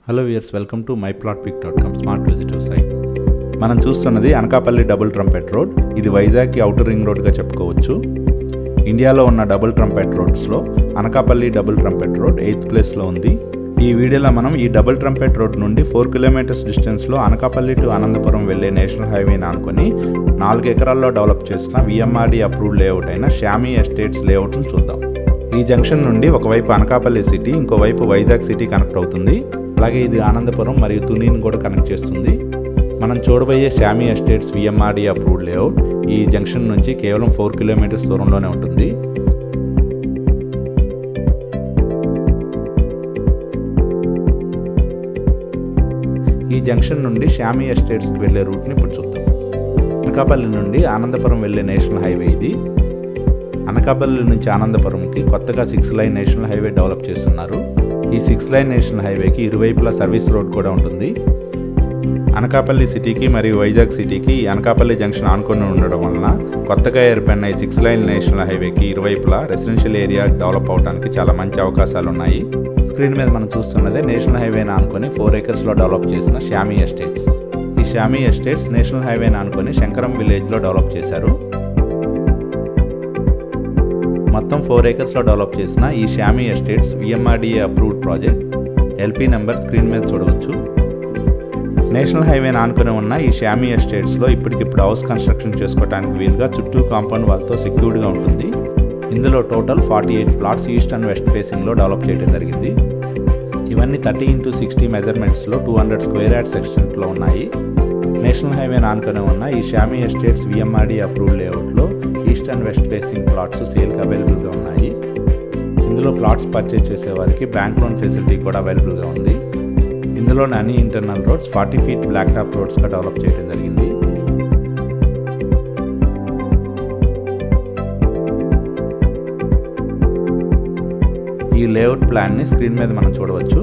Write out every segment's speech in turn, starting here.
Hello viewers welcome to my plot pick dot com smart విజిటివ్ site మనం చూస్తున్నది Anakapalli double trumpet road ఇది వైజాగ్కి outer ring రోడ్గా చెప్పుకోవచ్చు ఇండియాలో ఉన్న డబుల్ ట్రంపెట్ రోడ్స్లో Anakapalli double trumpet road eighth ప్లేస్లో ఉంది ఈ వీడియోలో మనం ఈ డబుల్ ట్రంపెట్ రోడ్ నుండి ఫోర్ కిలోమీటర్స్ డిస్టెన్స్లో అనకాపల్లి టు అనంతపురం వెళ్లే నేషనల్ హైవేని అనుకొని నాలుగు ఎకరాల్లో డెవలప్ చేసిన విఎంఆర్డి అప్రూవ్డ్ లేఅవుట్ అయిన షామీ ఎస్టేట్స్ లేఅవుట్ను చూద్దాం ఈ జంక్షన్ నుండి ఒకవైపు అనకాపల్లి సిటీ ఇంకోవైపు వైజాగ్ సిటీ కనెక్ట్ అవుతుంది అలాగే ఇది ఆనందపురం మరియు తునిని కూడా కనెక్ట్ చేస్తుంది మనం చూడబోయే Shami estates VMRD approved layout ఈ జంక్షన్ నుంచి కేవలం ఫోర్ కిలోమీటర్స్ దూరంలోనే ఉంటుంది ఈ జంక్షన్ నుండి షామీ ఎస్టేట్స్కి వెళ్ళే రూట్ని ఇప్పుడు చూద్దాం అనకాపల్లి నుండి ఆనందపురం వెళ్ళే నేషనల్ హైవే ఇది అనకాపల్లి నుంచి ఆనందపురంకి కొత్తగా six lane national highway develop చేస్తున్నారు ఈ సిక్స్ లైన్ నేషనల్ హైవేకి ఇరువైపులా సర్వీస్ రోడ్ కూడా ఉంటుంది అనకాపల్లి సిటీకి మరియు వైజాగ్ సిటీకి ఈ అనకాపల్లి జంక్షన్ ఆనుకొని ఉండడం వలన కొత్తగా ఏర్పడిన ఈ సిక్స్ లైన్ నేషనల్ హైవేకి ఇరువైపులా రెసిడెన్షియల్ ఏరియా డెవలప్ అవడానికి చాలా మంచి అవకాశాలు ఉన్నాయి స్క్రీన్ మీద మనం చూస్తున్నదే నేషనల్ హైవేని ఆనుకొని ఫోర్ ఏకర్స్లో డెవలప్ చేసిన షామీ ఎస్టేట్స్ ఈ షామీ ఎస్టేట్స్ నేషనల్ హైవేని ఆనుకొని శంకరం విలేజ్లో డెవలప్ చేశారు మొత్తం ఫోర్ ఏకర్స్లో డెవలప్ చేసిన ఈ Shami estates VMRDA approved project LP number screen మీద చూడవచ్చు నేషనల్ హైవేని ఆనుకుని ఉన్న ఈ షామీ ఎస్టేట్స్లో ఇప్పటికిప్పుడు హౌస్ కన్స్ట్రక్షన్ చేసుకోవడానికి వీలుగా చుట్టూ కాంపౌండ్ వాళ్ళతో సెక్యూర్డ్గా ఉంటుంది ఇందులో total forty eight plots east and west ఫేసింగ్లో డెవలప్ చేయడం జరిగింది ఇవన్నీ థర్టీ ఇంటూ సిక్స్టీ మెజర్మెంట్స్లో టూ హండ్రెడ్ స్క్వేర్ యార్డ్స్ ఎక్స్టెంట్లో ఉన్నాయి నేషనల్ హైవేని ఆనుకుని ఉన్న ఈ షామీ ఎస్టేట్స్ విఎంఆర్డి అప్రూవ్డ్ లేఅవుట్లో east and west facing plots సేల్కి అవైలబుల్గా ఉన్నాయి ఇందులో ప్లాట్స్ పర్చేజ్ చేసే వారికి బ్యాంక్ లోన్ ఫెసిలిటీ కూడా అవైలబుల్గా ఉంది ఇందులోని అన్ని internal roads forty feet black top రోడ్స్గా డెవలప్ చేయడం జరిగింది ఈ లేఅవుట్ ప్లాన్ని స్క్రీన్ మీద మనం చూడవచ్చు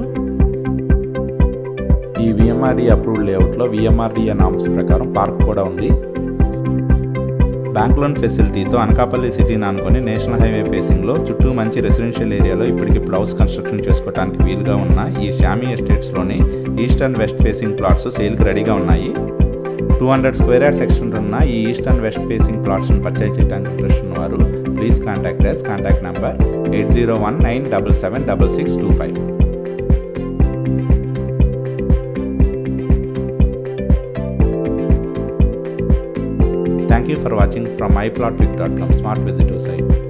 ఈ విఎంఆర్డి అప్రూవ్డ్ లేఅవుట్లో విఎంఆర్డిఏ నామ్స్ ప్రకారం పార్క్ కూడా ఉంది బ్యాంక్ లోన్ ఫెసిలిటీతో అనకాపల్లి సిటీని అనుకొని నేషనల్ హైవే ఫేసింగ్లో చుట్టూ మంచి రెసిడెన్షియల్ ఏరియాలో ఇప్పటికిప్పుడు హౌస్ కన్స్ట్రక్షన్ చేసుకోవడానికి వీలుగా ఉన్న ఈ షామీ ఎస్టేట్స్లోని east and west facing plots సేల్కి రెడీగా ఉన్నాయి two hundred square yard section ఉన్న ఈ ఈస్ట్ అండ్ వెస్ట్ ఫేసింగ్ ప్లాట్స్ని పర్చేజ్ చేయడానికి ఇంట్రెస్ట్ ఉన్నవారు please contact us contact number eight zero one nine double seven double six two five Thank you for watching from myplotpic.com smart visitor site.